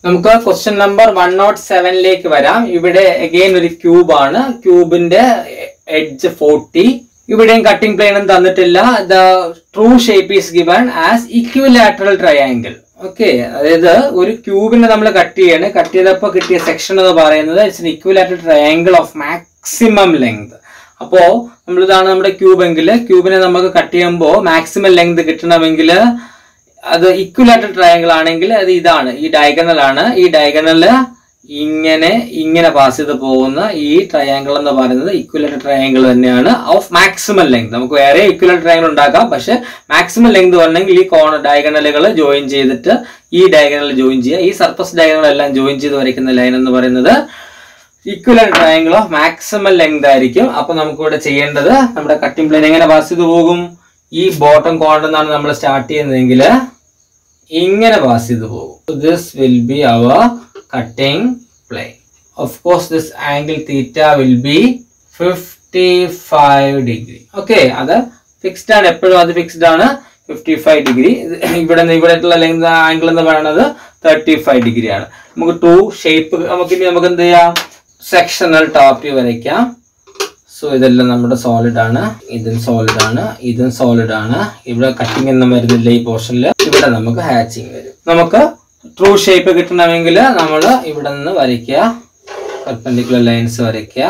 നമുക്ക് question number one nought സെവനിലേക്ക് വരാം ഇവിടെ അഗെയിൻ ഒരു ക്യൂബ് ആണ് ക്യൂബിന്റെ എഡ്ജ് ഫോർട്ടി ഇവിടെയും കട്ടിംഗ് പ്ലെയിനും തന്നിട്ടില്ല the true shape is given as equilateral triangle okay അതായത് ഒരു ക്യൂബിനെ നമ്മൾ കട്ട് ചെയ്യാണ് കട്ട് ചെയ്തപ്പോൾ കിട്ടിയ സെക്ഷൻ എന്ന് പറയുന്നത് it's equilateral triangle of maximum length അപ്പോ നമ്മൾ ഇതാണ് നമ്മുടെ ക്യൂബ് എങ്കിൽ ക്യൂബിനെ നമുക്ക് കട്ട് ചെയ്യുമ്പോൾ മാക്സിമം ലെങ്ത് കിട്ടണമെങ്കിൽ അത് ഇക്വിലാറ്റർ ട്രയാങ്കിൾ ആണെങ്കിൽ അത് ഇതാണ് ഈ ഡയഗണൽ ആണ് ഈ ഡയഗണല് ഇങ്ങനെ ഇങ്ങനെ പാസ് ചെയ്ത് പോകുന്ന ഈ ട്രയാങ്കിൾ എന്ന് പറയുന്നത് ഇക്വിലാറ്റർ ട്രയാങ്കിൾ തന്നെയാണ് ഓഫ് മാക്സിമം ലെങ്ത് നമുക്ക് വേറെ ഇക്വിലാറ്റർ ട്രയാങ്കിൾ ഉണ്ടാക്കാം പക്ഷെ മാക്സിമം ലെങ്ത് വരണമെങ്കിൽ ഈ കോണ ഡയഗണലുകൾ ജോയിൻ ചെയ്തിട്ട് ഈ ഡയഗണൽ ജോയിൻ ചെയ്യുക ഈ സർഫസ് ഡയഗണൽ എല്ലാം ജോയിൻ ചെയ്ത് വരയ്ക്കുന്ന ലൈൻ എന്ന് പറയുന്നത് equilateral triangle of maximum length ആയിരിക്കും അപ്പൊ നമുക്ക് ഇവിടെ ചെയ്യേണ്ടത് നമ്മുടെ കട്ടിംഗ് പ്ലെയിൻ എങ്ങനെ പാസ് ചെയ്ത് പോകും ഈ ബോട്ടം കോർണർ നിന്നാണ് നമ്മൾ സ്റ്റാർട്ട് ചെയ്യുന്നതെങ്കിൽ ഇങ്ങനെ പാസ് ചെയ്ത് പോകും this will be our cutting plane of course this angle theta will be fifty five degree okay അത് ഫിക്സ്ഡ് ആണ് എപ്പോഴും അത് ഫിക്സ്ഡ് ആണ് ഫിഫ്റ്റി ഫൈവ് ഡിഗ്രി ഇവിടെ നിന്ന് ഇവിടെ ലെങ്ത് ആംഗിൾ എന്ന് പറയുന്നത് തേർട്ടി ഫൈവ് ഡിഗ്രി ആണ് നമുക്ക് ടു ഷേപ്പ് നമുക്ക് ഇനി നമുക്ക് എന്ത് ചെയ്യാം സെക്ഷണൽ ടോപ്പ് വ്യൂ വരയ്ക്കാം സോ ഇതെല്ലാം നമ്മുടെ സോളിഡ് ആണ് ഇതും സോളിഡ് ആണ് ഇതും സോളിഡ് ആണ് ഇവിടെ കട്ടിംഗ് ഒന്നും വരുന്നില്ല ഈ പോർഷനിൽ ഇവിടെ നമുക്ക് ഹാച്ചിങ് വരും നമുക്ക് ട്രൂ ഷേപ്പ് കിട്ടണമെങ്കിൽ നമ്മൾ ഇവിടെ നിന്ന് വരയ്ക്കുക പെർപെൻഡിക്കുലർ ലൈൻസ് വരയ്ക്കുക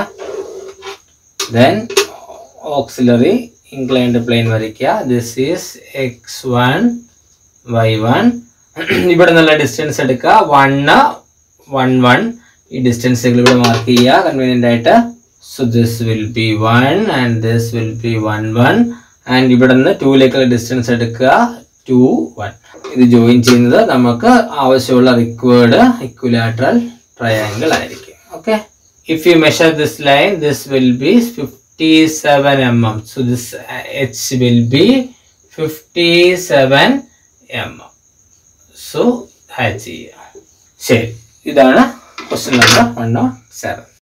ദെൻ ഓക്സിലറി ഇൻക്ലൈൻഡ് പ്ലെയിൻ വരയ്ക്കുക this is X one Y one ഇവിടെ നിന്നുള്ള ഡിസ്റ്റൻസ് എടുക്കുക വണ്ണ് വൺ വൺ ഈ ഡിസ്റ്റൻസുകൾ ഇവിടെ മാർക്ക് ചെയ്യുക കൺവീനിയന്റ് ആയിട്ട് so this will be one and this will be one one and ഇവിടെ നിന്ന് ടൂയിലേക്കുള്ള ഡിസ്റ്റൻസ് എടുക്കുക ടു വൺ ഇത് ജോയിൻ ചെയ്യുന്നത് നമുക്ക് ആവശ്യമുള്ള റിക്വേർഡ് ഇക്വലാട്രൽ ട്രയാങ്കിൾ ആയിരിക്കും okay if you measure this line this will be fifty seven M M so this H will be fifty seven M M so hatch ചെയ്യുക ശരി ഇതാണ് question number one nought seven